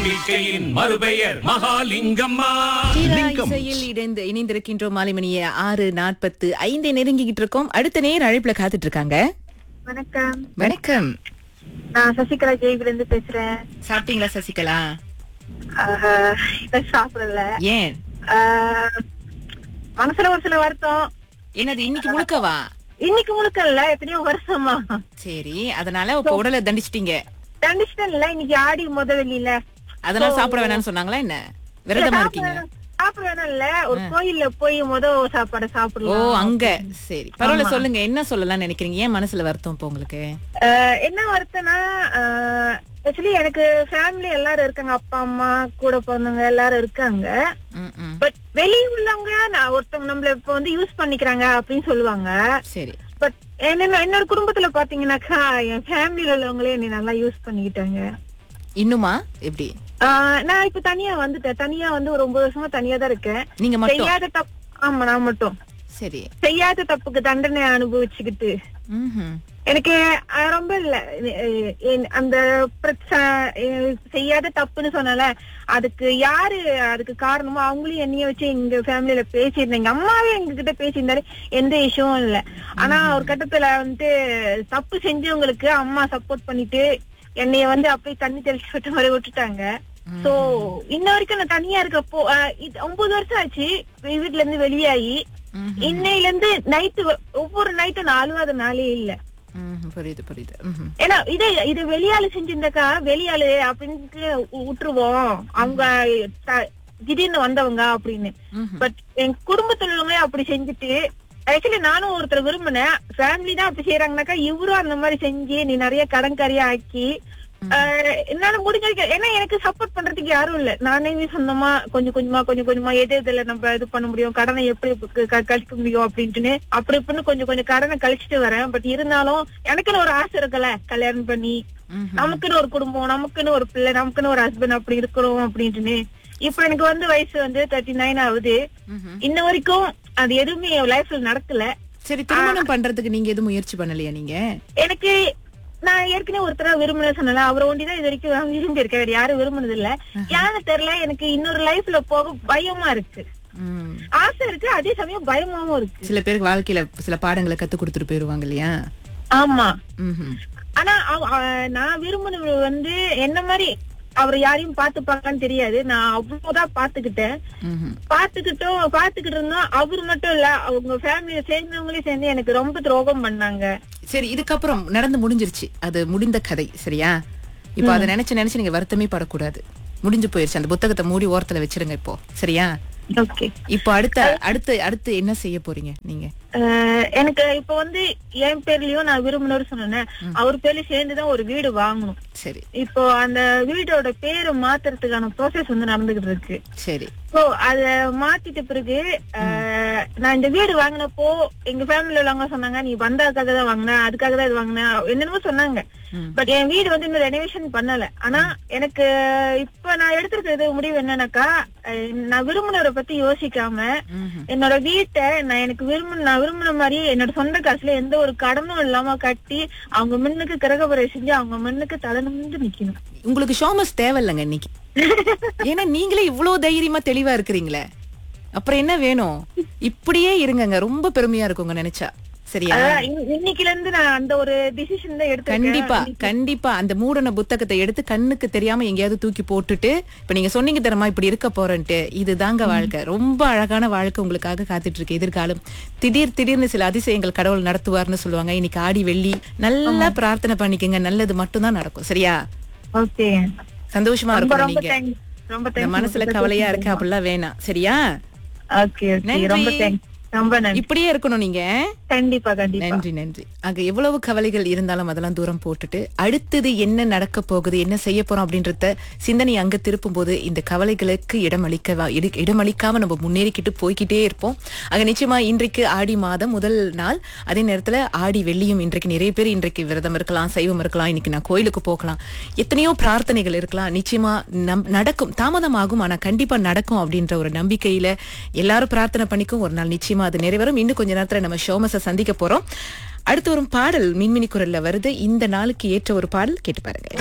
நம்பிக்கையின் மறுபெயர் மகாலிங்கம்மா சீரா இசையில் இணைந்து இணைந்திருக்கின்றோம் மாலை மணிய ஆறு நாற்பத்து ஐந்து நெருங்கிக்கிட்டு இருக்கோம் அடுத்த நேர் அழைப்புல காத்துட்டு இருக்காங்க வணக்கம் வணக்கம் நான் சசிகலா ஜெய்பில இருந்து பேசுறேன் சாப்பிட்டீங்களா சசிகலா ஆஹா, இன்னும் சாப்பிடல ஏன் ஆஹ், மனசுல ஒரு சில வருத்தம் என்னது இன்னைக்கு முழுக்கவா இன்னைக்கு முழுக்க இல்ல எத்தனையோ வருஷமா சரி அதனால இப்ப உடலை தண்டிச்சிட்டீங்க கண்டிஷன் இல்ல இன்னைக்கு ஆடி முத வெளியில அதனால சாப்பிட வேணாம்னு சொன்னாங்களா என்ன விரதமா இருக்கீங்க சாப்பிட வேணாம் இல்ல ஒரு கோயில்ல போய் முத சாப்பாடு ஓ சாப்பிடலாம் அங்க சரி பரவாயில்ல சொல்லுங்க என்ன சொல்லலாம் நினைக்கிறீங்க ஏன் மனசுல வருத்தம் இப்போ உங்களுக்கு ஆஹ், என்ன வருத்தம்னா ஆக்சுவலி எனக்கு ஃபேமிலி எல்லாரும் இருக்காங்க அப்பா அம்மா கூட பிறந்தவங்க எல்லாரும் இருக்காங்க ம், ம். பட் வெளிய உள்ளவங்க நான் ஒருத்தவங்க நம்மள இப்ப வந்து யூஸ் பண்ணிக்கிறாங்க அப்படின்னு சொல்லுவாங்க சரி பட் என்ன என்னோட குடும்பத்துல பாத்தீங்கன்னாக்கா என் ஃபேமிலில உள்ளவங்களே என்னை நல்லா யூஸ் பண்ணிக்கிட்டாங்க இன்னுமா எப்படி ஆஹ் நான் இப்ப தனியா வந்துட்டேன் தனியா வந்து ஒரு ஒன்பது வருஷமா தனியா தான் இருக்கேன் நீங்க மட்டும் செய்யாத தப்பு ஆமா நான் மட்டும் சரி செய்யாத தப்புக்கு தண்டனை அனுபவிச்சுக்கிட்டு ம்ஹும். எனக்கு அஹ், ரொம்ப இல்ல அஹ், என்- அந்த பிரச்சனை அஹ், செய்யாத தப்புன்னு சொன்னால அதுக்கு யாரு அதுக்கு காரணமோ அவங்களையும் என்னைய வச்சு எங்க ஃபேமிலில பேசியிருந்தேன் எங்க அம்மாவே எங்க கிட்ட பேசியிருந்தாரு எந்த இஷ்யூவும் இல்ல ஆனா ஒரு கட்டத்துல வந்துட்டு தப்பு செஞ்சவங்களுக்கு அம்மா சப்போர்ட் பண்ணிட்டு என்னைய வந்து அப்படியே தண்ணி தெளிச்சு விட்ட மாதிரி விட்டுட்டாங்க சோ இன்ன வரைக்கும் நான் தனியா இருக்கப்போ அஹ், இது ஒன்பது வருஷம் ஆச்சு வீட்டுல இருந்து வெளியாகி ம்ஹும். இன்னையில இருந்து நைட்டு ஒவ்வொரு நைட்டும் நான் அழுவாத நாளே இல்ல ம்ஹும். புரியுது புரியுது ம்ஹும். ஏன்னா இது இது வெளியாளு செஞ்சிருந்தாக்கா வெளியாளு அப்படின்ட்டு வி- விட்டுருவோம் அவங்க த- திடீர்னு வந்தவங்க அப்படின்னு ம்ஹும். பட் என் குடும்பத்துல உள்ளவங்களே அப்படி செஞ்சுட்டு ஆக்சுவலி நானும் ஒருத்தர் விரும்பினேன் ஃபேமிலி தான் அப்படி செய்யறாங்கனாக்கா இவரும் அந்த மாதிரி செஞ்சு நீ நிறைய கடன்காரியா ஆக்கி ஆஹ், என்னால முடிஞ்ச வரைக்கும் ஏன்னா எனக்கு சப்போர்ட் பண்றதுக்கு யாரும் இல்ல நானே சொந்தமா கொஞ்சம் கொஞ்சமா கொஞ்சம் கொஞ்சமா எது எதுல நம்ம இது பண்ண முடியும் கடனை எப்படி க- க- கழிக்க முடியும் அப்படின்ட்டுன்னு அப்படி இப்படின்னு கொஞ்சம் கொஞ்சம் கடனை கழிச்சிட்டு வரேன் பட் இருந்தாலும் எனக்குன்னு ஒரு ஆசை இருக்குல்ல கல்யாணம் பண்ணி ம்ஹும். நமக்குன்னு ஒரு குடும்பம் நமக்குன்னு ஒரு பிள்ளை நமக்குன்னு ஒரு ஹஸ்பண்ட் அப்படி இருக்கணும் அப்படின்ட்டுன்னு இப்ப எனக்கு வந்து வயசு வந்து தேர்ட்டி நைன் ஆகுது ம்ஹும். இன்ன வரைக்கும் அது எதுவுமே என் லைஃப்ல நடக்கல சரி திருமணம் பண்றதுக்கு நீங்க எதுவும் முயற்சி பண்ணலையா நீங்க எனக்கு நான் ஏற்கனவே ஒருத்தர விரும்பின சொன்னல அவரை ஒண்டிதான் இது வரைக்கும் நான் விரும்பி இருக்கேன் வேற யாரும் விரும்பினது இல்ல யாரு தெரியல எனக்கு இன்னொரு லைஃப்ல போக பயமா இருக்கு ம். ஆசை இருக்கு அதே சமயம் பயமாவும் இருக்கு சில பேருக்கு வாழ்க்கையில சில பாடங்களை கத்து கொடுத்துட்டு போயிருவாங்க இல்லையா ஆமா ம்ஹும். ஆனா அவ- அஹ் நான் விரும்பினது வந்து என்ன மாதிரி அவர் யாரையும் பாத்துப்பாங்கன்னு தெரியாது நான் அவ்வளவுதான் பாத்துக்கிட்டேன் ம்ஹும். பாத்துக்கிட்டோம் பாத்துக்கிட்டு இருந்தோம் அவர் மட்டும் இல்ல அவங்க ஃபேமிலிய சேர்ந்தவங்களே சேர்ந்து எனக்கு ரொம்ப துரோகம் பண்ணாங்க சரி இதுக்கப்புறம் நடந்து முடிஞ்சிருச்சு அது முடிந்த கதை சரியா இப்போ அதை நினைச்சு நினைச்சு நீங்க வருத்தமே படக்கூடாது முடிஞ்சு போயிருச்சு அந்த புத்தகத்தை மூடி ஓரத்துல வச்சிருங்க இப்போ சரியா ஓகே இப்போ அடுத்த அடுத்து அடுத்து என்ன செய்ய போறீங்க நீங்க எனக்கு இப்ப வந்து என் பேர்லயும் நான் விரும்பினவர் சொன்னேன் அவர் பேர்லயும் சேர்ந்துதான் ஒரு வீடு வாங்கணும் சரி இப்போ அந்த வீடோட பேரை மாத்துறதுக்கான ப்ரோசஸ் வந்து நடந்துகிட்டு இருக்கு சரி சோ அத மாத்திட்ட பிறகு அஹ், நான் இந்த வீடு வாங்கினப்போ எங்க ஃபேமிலில உள்ளவங்க சொன்னாங்க நீ வந்ததுக்காக தான் வாங்கின அதுக்காக தான் இது வாங்கின என்னென்னமோ சொன்னாங்க ம். பட் என் வீடு வந்து இன்னும் ரெனோவேஷன் பண்ணல ஆனா எனக்கு இப்ப நான் எடுத்திருக்கிறது முடிவு என்னன்னாக்கா அஹ், நான் விரும்பினவரை பத்தி யோசிக்காம ம்ஹும். என்னோட வீட்டை நான் எனக்கு விரும்பின நான் விரும்பின மாதிரி என்னோட சொந்த காசுல எந்த ஒரு கடனும் இல்லாம கட்டி அவங்க முன்னுக்கு கிரகபுரை செஞ்சு அவங்க முன்னுக்கு தலை நிமிர்ந்து நிக்கணும் உங்களுக்கு ஷோமஸ் தேவையில்லைங்க இன்னைக்கு ஏன்னா நீங்களே இவ்வளவு தைரியமா தெளிவா இருக்கிறீங்களே அப்புறம் என்ன வேணும் இப்படியே இருங்கங்க ரொம்ப பெருமையா இருக்குங்க நினைச்சா சரியா அதான் இன்- இன்னைக்குல இருந்து நான் அந்த ஒரு டிசிஷன் தான் எடுத்திருக்கேன் கண்டிப்பா கண்டிப்பா அந்த மூடன புத்தகத்தை எடுத்து கண்ணுக்கு தெரியாம எங்கேயாவது தூக்கி போட்டுட்டு இப்ப நீங்க சொன்னீங்க தரமா இப்படி இருக்க போறேன்ட்டு இதுதாங்க வாழ்க்கை ரொம்ப அழகான வாழ்க்கை உங்களுக்காக காத்துட்டு இருக்கு எதிர்காலம் திடீர் திடீர்னு சில அதிசயங்கள் கடவுள் நடத்துவார்னு சொல்லுவாங்க இன்னைக்கு ஆடி வெள்ளி நல்லா பிரார்த்தனை பண்ணிக்கங்க நல்லது மட்டும்தான் நடக்கும் சரியா ஓகே சந்தோஷமா ரொம்ப இருக்கும் ரொம்ப நீங்க தேங்க்ஸ் ரொம்ப இந்த தேங்க்ஸ் மனசுல கவலையா இருக்கு அப்படிலாம் வேணாம் சரியா ஓகே ஓகே நன்றி. ரொம்ப தேங்க்ஸ் ரொம்ப நன்றி இப்படியே இருக்கணும் நீங்க கண்டிப்பா கண்டிப்பா நன்றி நன்றி அங்க எவ்வளவு கவலைகள் இருந்தாலும் அதெல்லாம் தூரம் போட்டுட்டு அடுத்தது என்ன நடக்க போகுது என்ன செய்ய போறோம் அப்படின்றத சிந்தனை அங்க திருப்பும் போது இந்த கவலைகளுக்கு இடமளிக்க இடமளிக்காம நம்ம முன்னேறிக்கிட்டு போய்க்கிட்டே இருப்போம் அங்க நிச்சயமா இன்றைக்கு ஆடி மாதம் முதல் நாள் அதே நேரத்துல ஆடி வெள்ளியும் இன்றைக்கு நிறைய பேர் இன்றைக்கு விரதம் இருக்கலாம் சைவம் இருக்கலாம் இன்னைக்கு நான் கோயிலுக்கு போகலாம் எத்தனையோ பிரார்த்தனைகள் இருக்கலாம் நிச்சயமா நம் நடக்கும் தாமதமாகும் ஆனா கண்டிப்பா நடக்கும் அப்படின்ற ஒரு நம்பிக்கையில எல்லாரும் பிரார்த்தனை பண்ணிக்கும் ஒரு நாள் நிச்சயமா அது நிறைவேறும் இன்னும் கொஞ்ச நேரத்துல நம்ம ஷோமஸை சந்திக்க போறோம் அடுத்து வரும் பாடல் மின்மினி குரல்ல வருது இந்த நாளுக்கு ஏற்ற ஒரு பாடல் கேட்டு பாருங்க